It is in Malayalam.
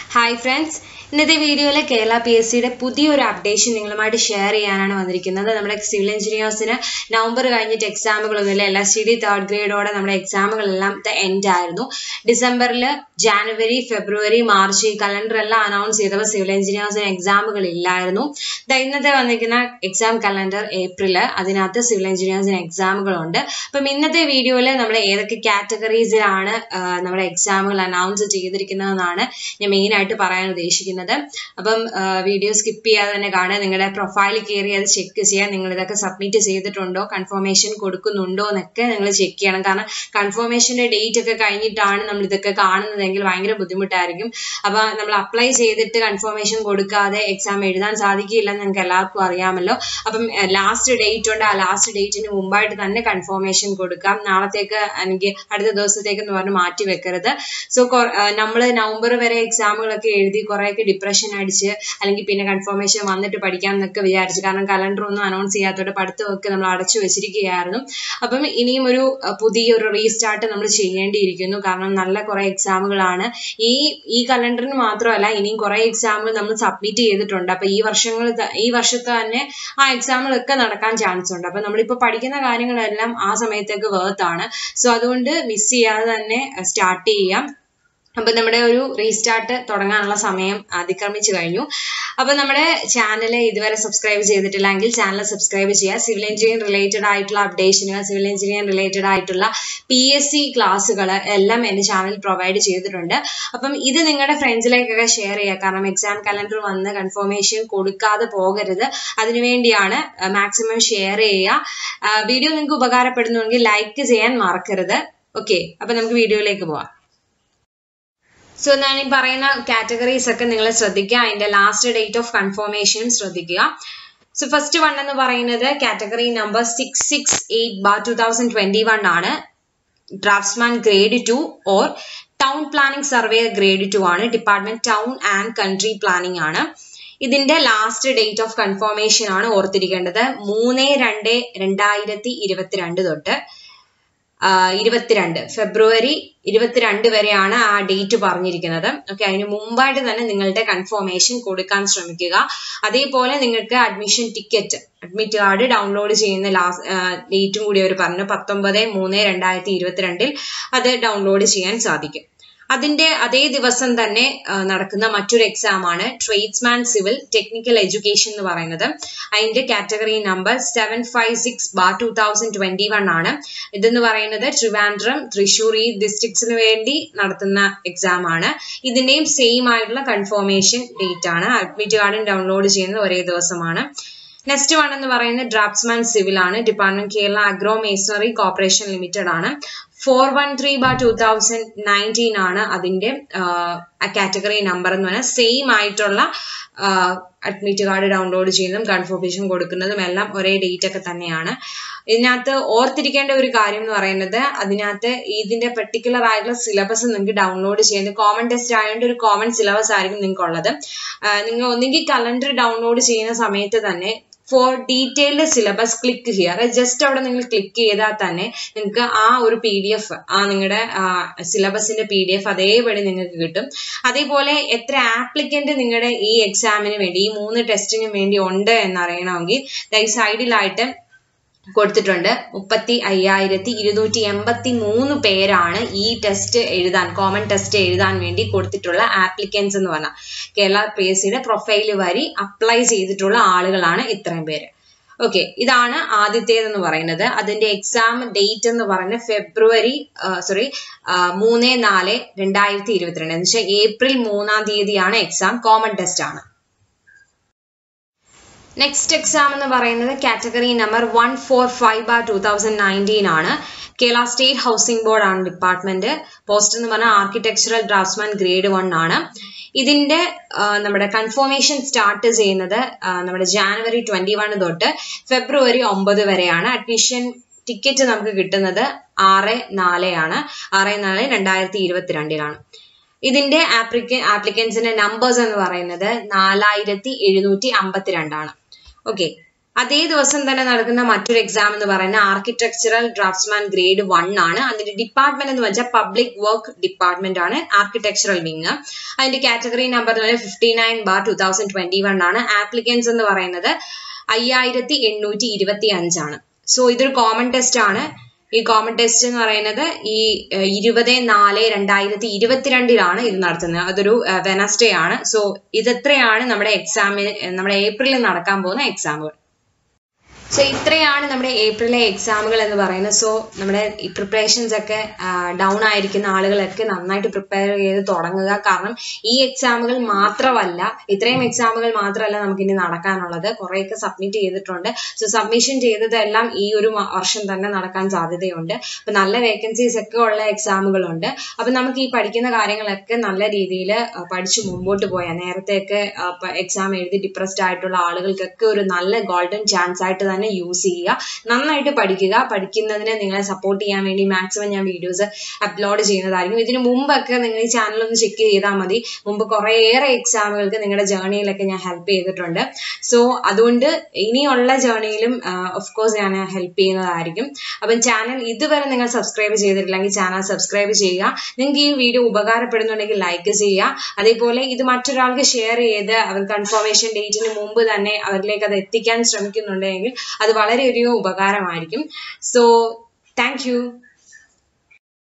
ഹായ് ഫ്രണ്ട്സ് ഇന്നത്തെ വീഡിയോയിൽ കേരള പി എസ് സിയുടെ പുതിയൊരു അപ്ഡേഷൻ നിങ്ങളുമായിട്ട് ഷെയർ ചെയ്യാനാണ് വന്നിരിക്കുന്നത് നമ്മുടെ സിവിൽ എഞ്ചിനീയേഴ്സിന് നവംബർ കഴിഞ്ഞിട്ട് എക്സാമുകളൊന്നുമില്ല L S T D third ഗ്രേഡോടെ നമ്മുടെ എക്സാമുകളെല്ലാം എൻഡ് ആയിരുന്നു ഡിസംബറിൽ ജാനുവരി ഫെബ്രുവരി മാർച്ച് ഈ കലണ്ടർ എല്ലാം അനൗൺസ് ചെയ്തപ്പോൾ സിവിൽ എഞ്ചിനീയേഴ്സിന് എക്സാമുകൾ ഇല്ലായിരുന്നു ദാ ഇന്നത്തെ വന്നിരിക്കുന്ന എക്സാം കലണ്ടർ ഏപ്രിൽ അതിനകത്ത് സിവിൽ എഞ്ചിനീയേഴ്സിന് എക്സാമുകളുണ്ട് അപ്പം ഇന്നത്തെ വീഡിയോയിൽ നമ്മൾ ഏതൊക്കെ കാറ്റഗറീസിലാണ് നമ്മുടെ എക്സാമുകൾ അനൗൺസ് ചെയ്തിരിക്കുന്നതെന്നാണ് ഞാൻ മെയിൻ ആയിട്ട് പറയാൻ ഉദ്ദേശിക്കുന്നത് അപ്പം വീഡിയോ സ്കിപ്പ് ചെയ്യാതെ തന്നെ കാണുക നിങ്ങളുടെ പ്രൊഫൈലിൽ കയറി അത് ചെക്ക് ചെയ്യുക നിങ്ങൾ ഇതൊക്കെ സബ്മിറ്റ് ചെയ്തിട്ടുണ്ടോ കൺഫർമേഷൻ കൊടുക്കുന്നുണ്ടോ എന്നൊക്കെ നിങ്ങൾ ചെക്ക് ചെയ്യണം കാരണം കൺഫർമേഷന്റെ ഡേറ്റ് ഒക്കെ കഴിഞ്ഞിട്ടാണ് നമ്മൾ ഇതൊക്കെ കാണുന്നതെങ്കിൽ ഭയങ്കര ബുദ്ധിമുട്ടായിരിക്കും അപ്പൊ നമ്മൾ അപ്ലൈ ചെയ്തിട്ട് കൺഫർമേഷൻ കൊടുക്കാതെ എക്സാം എഴുതാൻ സാധിക്കില്ല എന്ന് നിങ്ങൾക്ക് എല്ലാവർക്കും അറിയാമല്ലോ അപ്പം ലാസ്റ്റ് ഡേറ്റ് ഉണ്ട് ആ ലാസ്റ്റ് ഡേറ്റിന് മുമ്പായിട്ട് തന്നെ കൺഫർമേഷൻ കൊടുക്കാം നാളത്തേക്ക് എനിക്ക് അടുത്ത ദിവസത്തേക്ക് എന്ന് പറഞ്ഞ് മാറ്റി വെക്കരുത് സോ നമ്മൾ നവംബർ വരെ എക്സാമുകളൊക്കെ എഴുതി കുറേയൊക്കെ ഡിപ്രഷൻ അടിച്ച് അല്ലെങ്കിൽ പിന്നെ കൺഫർമേഷൻ വന്നിട്ട് പഠിക്കാം എന്നൊക്കെ വിചാരിച്ചു കാരണം കലണ്ടർ ഒന്നും അനൗൺസ് ചെയ്യാത്തോടെ പഠിത്തമൊക്കെ നമ്മൾ അടച്ചു വെച്ചിരിക്കുകയായിരുന്നു അപ്പം ഇനിയും ഒരു പുതിയൊരു റീസ്റ്റാർട്ട് നമ്മൾ ചെയ്യേണ്ടിയിരിക്കുന്നു കാരണം നല്ല കുറെ എക്സാമുകളാണ് ഈ ഈ കലണ്ടറിന് മാത്രമല്ല ഇനിയും കുറെ എക്സാമുകൾ നമ്മൾ സബ്മിറ്റ് ചെയ്തിട്ടുണ്ട് അപ്പൊ ഈ വർഷങ്ങൾ ഈ വർഷത്തെ തന്നെ ആ എക്സാമുകളൊക്കെ നടക്കാൻ ചാൻസ് ഉണ്ട് അപ്പൊ നമ്മളിപ്പോ പഠിക്കുന്ന കാര്യങ്ങളെല്ലാം ആ സമയത്തേക്ക് വേർത്ത് ആണ് സോ അതുകൊണ്ട് മിസ് ചെയ്യാതെ തന്നെ സ്റ്റാർട്ട് ചെയ്യാം അപ്പൊ നമ്മുടെ ഒരു റീസ്റ്റാർട്ട് തുടങ്ങാനുള്ള സമയം അതിക്രമിച്ചു കഴിഞ്ഞു അപ്പൊ നമ്മുടെ ചാനൽ ഇതുവരെ സബ്സ്ക്രൈബ് ചെയ്തിട്ടില്ലെങ്കിൽ ചാനൽ സബ്സ്ക്രൈബ് ചെയ്യുക സിവിൽ എഞ്ചിനീയറിംഗ് റിലേറ്റഡ് ആയിട്ടുള്ള അപ്ഡേഷനുകൾ സിവിൽ എഞ്ചിനീയറിംഗ് റിലേറ്റഡ് ആയിട്ടുള്ള പി എസ് സി ക്ലാസ്സുകൾ എല്ലാം എന്റെ ചാനൽ പ്രൊവൈഡ് ചെയ്തിട്ടുണ്ട് അപ്പം ഇത് നിങ്ങളുടെ ഫ്രണ്ട്സിലേക്കൊക്കെ ഷെയർ ചെയ്യുക കാരണം എക്സാം കലണ്ടർ വന്ന് കൺഫർമേഷൻ കൊടുക്കാതെ പോകരുത് അതിനുവേണ്ടിയാണ് മാക്സിമം ഷെയർ ചെയ്യുക വീഡിയോ നിങ്ങൾക്ക് ഉപകാരപ്പെടുന്നുവെങ്കിൽ ലൈക്ക് ചെയ്യാൻ മറക്കരുത് ഓക്കെ അപ്പൊ നമുക്ക് വീഡിയോയിലേക്ക് പോവാം സോ ഞാൻ ഈ പറയുന്ന കാറ്റഗറീസ് ഒക്കെ നിങ്ങൾ ശ്രദ്ധിക്കുക അതിന്റെ ലാസ്റ്റ് ഡേറ്റ് ഓഫ് കൺഫർമേഷനും ശ്രദ്ധിക്കുക സോ ഫസ്റ്റ് വൺ എന്ന് പറയുന്നത് category number six six eight bar two thousand twenty one ആണ് draftsman grade two or town planning survey grade two ആണ് department town and country planning ആണ് ഇതിന്റെ ലാസ്റ്റ് ഡേറ്റ് ഓഫ് കൺഫർമേഷൻ ആണ് ഓർത്തിരിക്കേണ്ടത് മൂന്ന് രണ്ട് രണ്ടായിരത്തി ഇരുപത്തിരണ്ട് തൊട്ട് ഇരുപത്തിരണ്ട് ഫെബ്രുവരി ഇരുപത്തിരണ്ട് വരെയാണ് ആ ഡേറ്റ് പറഞ്ഞിരിക്കുന്നത് ഓക്കെ അതിന് മുമ്പായിട്ട് തന്നെ നിങ്ങളുടെ കൺഫർമേഷൻ കൊടുക്കാൻ ശ്രമിക്കുക അതേപോലെ നിങ്ങൾക്ക് admission ticket admit card download ചെയ്യുന്ന ലാസ്റ്റ് ഡേറ്റും കൂടി അവർ പറഞ്ഞു പത്തൊമ്പത് മൂന്ന് രണ്ടായിരത്തി ഇരുപത്തിരണ്ടിൽ അത് ഡൗൺലോഡ് ചെയ്യാൻ സാധിക്കും അതിന്റെ അതേ ദിവസം തന്നെ നടക്കുന്ന മറ്റൊരു എക്സാം ആണ് ട്രേഡ്സ്മാൻ സിവിൽ ടെക്നിക്കൽ എഡ്യൂക്കേഷൻ എന്ന് പറയുന്നത് അതിന്റെ category number seven five six bar two thousand twenty one ആണ് ഇതെന്ന് പറയുന്നത് ട്രിവാൻഡ്രം തൃശൂർ ഈ ഡിസ്ട്രിക്ട്സിന് വേണ്ടി നടത്തുന്ന എക്സാം ആണ് ഇതിന്റെയും സെയിം ആയിട്ടുള്ള കൺഫർമേഷൻ ഡേറ്റ് ആണ് അഡ്മിറ്റ് കാർഡും ഡൗൺലോഡ് ചെയ്യുന്നത് ഒരേ ദിവസമാണ് നെക്സ്റ്റ് വൺ എന്ന് പറയുന്നത് ഡ്രാഫ്റ്റ്സ്മാൻ സിവിൽ ആണ് department Kerala agro masonry corporation limited ആണ് four one three bar two thousand nineteen ആണ് അതിന്റെ കാറ്റഗറി നമ്പർ എന്ന് പറഞ്ഞാൽ സെയിം ആയിട്ടുള്ള അഡ്മിറ്റ് കാർഡ് ഡൗൺലോഡ് ചെയ്യുന്നതും കൺഫർമേഷൻ കൊടുക്കുന്നതും എല്ലാം ഒരേ ഡേറ്റ് ഒക്കെ തന്നെയാണ് ഇതിനകത്ത് ഓർത്തിരിക്കേണ്ട ഒരു കാര്യം എന്ന് പറയുന്നത് അതിനകത്ത് ഇതിന്റെ പെർട്ടിക്കുലർ ആയിട്ടുള്ള സിലബസ് നിങ്ങൾക്ക് ഡൗൺലോഡ് ചെയ്യുന്നത് കോമൺ ടെസ്റ്റ് ആയതുകൊണ്ട് ഒരു കോമൺ സിലബസ് ആയിരിക്കും നിങ്ങൾക്ക് ഉള്ളത് നിങ്ങൾ ഒന്നുകിൽ കലണ്ടർ ഡൗൺലോഡ് ചെയ്യുന്ന സമയത്ത് തന്നെ ഫോർ ഡീറ്റെയിൽഡ് സിലബസ് ക്ലിക്ക് ചെയ്യുക അതായത് ജസ്റ്റ് അവിടെ നിങ്ങൾ ക്ലിക്ക് ചെയ്താൽ തന്നെ നിങ്ങൾക്ക് ആ ഒരു പി ഡി എഫ് ആ നിങ്ങളുടെ സിലബസിന്റെ പി ഡി എഫ് അതേപടി നിങ്ങൾക്ക് കിട്ടും അതേപോലെ എത്ര ആപ്ലിക്കന്റ് നിങ്ങളുടെ ഈ എക്സാമിന് വേണ്ടി ഈ മൂന്ന് ടെസ്റ്റിന് വേണ്ടി ഉണ്ട് എന്നറിയണമെങ്കിൽ ഈ സൈഡിലായിട്ട് കൊടുത്തിട്ടുണ്ട് മുപ്പത്തി അയ്യായിരത്തി ഇരുന്നൂറ്റി എൺപത്തി മൂന്ന് പേരാണ് ഈ ടെസ്റ്റ് എഴുതാൻ കോമൺ ടെസ്റ്റ് എഴുതാൻ വേണ്ടി കൊടുത്തിട്ടുള്ള ആപ്ലിക്കൻസ് എന്ന് പറഞ്ഞാൽ കേരള പി എസ് സിയുടെ പ്രൊഫൈൽ വഴി അപ്ലൈ ചെയ്തിട്ടുള്ള ആളുകളാണ് ഇത്രയും പേര് ഓക്കെ ഇതാണ് ആദ്യത്തേതെന്ന് പറയുന്നത് അതിന്റെ എക്സാം ഡേറ്റ് എന്ന് പറയുന്നത് ഫെബ്രുവരി സോറി മൂന്ന് നാല് രണ്ടായിരത്തി ഇരുപത്തിരണ്ട് എന്ന് വെച്ചാൽ ഏപ്രിൽ മൂന്നാം തീയതിയാണ് എക്സാം കോമൺ ടെസ്റ്റ് ആണ് നെക്സ്റ്റ് എക്സാം എന്ന് പറയുന്നത് category number one four five bar two thousand nineteen ആണ് കേരള സ്റ്റേറ്റ് ഹൗസിംഗ് ബോർഡ് ആണ് ഡിപ്പാർട്ട്മെന്റ് പോസ്റ്റ് എന്ന് പറഞ്ഞാൽ ആർക്കിടെക്ചറൽ ഡ്രാഫ്റ്റ്സ്മാൻ ഗ്രേഡ് വൺ ആണ് ഇതിന്റെ നമ്മുടെ കൺഫർമേഷൻ സ്റ്റാർട്ട് ചെയ്യുന്നത് നമ്മുടെ ജാനുവരി ട്വന്റി വൺ തൊട്ട് ഫെബ്രുവരി ഒമ്പത് വരെയാണ് അഡ്മിഷൻ ടിക്കറ്റ് നമുക്ക് കിട്ടുന്നത് ആറ് നാല് ആണ് ആറ് നാല് രണ്ടായിരത്തി ഇരുപത്തിരണ്ടിലാണ് ഇതിന്റെ ആപ്ലിക്ക ആപ്ലിക്കൻസിന്റെ നമ്പേഴ്സ് എന്ന് പറയുന്നത് നാലായിരത്തി എഴുന്നൂറ്റി അമ്പത്തിരണ്ടാണ് ഓക്കെ അതേ ദിവസം തന്നെ നടക്കുന്ന മറ്റൊരു എക്സാം എന്ന് പറയുന്നത് ആർക്കിടെക്ചറൽ ഡ്രാഫ്റ്റ്സ്മാൻ ഗ്രേഡ് വൺ ആണ് അതിന്റെ ഡിപ്പാർട്ട്മെന്റ് എന്ന് വെച്ചാൽ പബ്ലിക് വർക്ക് ഡിപ്പാർട്ട്മെന്റ് ആണ് ആർക്കിടെക്ചറൽ വിങ് അതിന്റെ കാറ്റഗറി നമ്പർ എന്ന് പറയുന്നത് fifty nine bar two thousand twenty one ആണ് ആപ്ലിക്കൻസ് എന്ന് പറയുന്നത് അയ്യായിരത്തി എണ്ണൂറ്റി ഇരുപത്തി അഞ്ചാണ് സോ ഇതൊരു കോമൺ ടെസ്റ്റ് ആണ് ഈ കോമൺ ടെസ്റ്റ് എന്ന് പറയുന്നത് ഈ ഇരുപത് നാല് രണ്ടായിരത്തി ഇരുപത്തിരണ്ടിലാണ് ഇത് നടത്തുന്നത് അതൊരു വെനസ്ഡേ ആണ് സോ ഇതെത്രയാണ് നമ്മുടെ എക്സാമിന് നമ്മുടെ ഏപ്രിലിൽ നടക്കാൻ പോകുന്ന എക്സാമുകൾ സോ ഇത്രയാണ് നമ്മുടെ ഏപ്രിലെ എക്സാമുകൾ എന്ന് പറയുന്നത് സോ നമ്മുടെ ഈ പ്രിപ്പറേഷൻസ് ഒക്കെ ഡൗൺ ആയിരിക്കുന്ന ആളുകളൊക്കെ നന്നായിട്ട് പ്രിപ്പയർ ചെയ്ത് തുടങ്ങുക കാരണം ഈ എക്സാമുകൾ മാത്രമല്ല ഇത്രയും എക്സാമുകൾ മാത്രമല്ല നമുക്ക് ഇനി നടക്കാനുള്ളത് കുറേയൊക്കെ സബ്മിറ്റ് ചെയ്തിട്ടുണ്ട് സോ സബ്മിഷൻ ചെയ്തതെല്ലാം ഈ ഒരു വർഷം തന്നെ നടക്കാൻ സാധ്യതയുണ്ട് അപ്പൊ നല്ല വേക്കൻസീസ് ഒക്കെ ഉള്ള എക്സാമുകളുണ്ട് അപ്പൊ നമുക്ക് ഈ പഠിക്കുന്ന കാര്യങ്ങളൊക്കെ നല്ല രീതിയിൽ പഠിച്ചു മുമ്പോട്ട് പോയാൽ നേരത്തെയൊക്കെ എക്സാം എഴുതി ഡിപ്രസ്ഡ് ആയിട്ടുള്ള ആളുകൾക്കൊക്കെ ഒരു നല്ല ഗോൾഡൻ ചാൻസ് ആയിട്ട് തന്നെ യൂസ് ചെയ്യുക നന്നായിട്ട് പഠിക്കുക പഠിക്കുന്നതിന് നിങ്ങളെ സപ്പോർട്ട് ചെയ്യാൻ വേണ്ടി മാക്സിമം ഞാൻ വീഡിയോസ് അപ്ലോഡ് ചെയ്യുന്നതായിരിക്കും ഇതിന് മുമ്പൊക്കെ നിങ്ങൾ ഈ ചാനൽ ഒന്ന് ചെക്ക് ചെയ്താൽ മതി മുമ്പ് കുറേയേറെ എക്സാമുകൾക്ക് നിങ്ങളുടെ ജേർണിയിലൊക്കെ ഞാൻ ഹെൽപ്പ് ചെയ്തിട്ടുണ്ട് സോ അതുകൊണ്ട് ഇനിയുള്ള ജേർണിയിലും ഓഫ് കോഴ്സ് ഞാൻ ഹെൽപ്പ് ചെയ്യുന്നതായിരിക്കും അപ്പം ചാനൽ ഇതുവരെ നിങ്ങൾ സബ്സ്ക്രൈബ് ചെയ്തിട്ടില്ലെങ്കിൽ ചാനൽ സബ്സ്ക്രൈബ് ചെയ്യുക നിങ്ങൾക്ക് ഈ വീഡിയോ ഉപകാരപ്പെടുന്നുണ്ടെങ്കിൽ ലൈക്ക് ചെയ്യുക അതേപോലെ ഇത് മറ്റൊരാൾക്ക് ഷെയർ ചെയ്ത് അവർ കൺഫർമേഷൻ ഡേറ്റിന് മുമ്പ് തന്നെ അവരിലേക്ക് അത് എത്തിക്കാൻ ശ്രമിക്കുന്നുണ്ടെങ്കിൽ അത് വളരെ ഒരു ഉപകാരമായിരിക്കും സോ താങ്ക് യു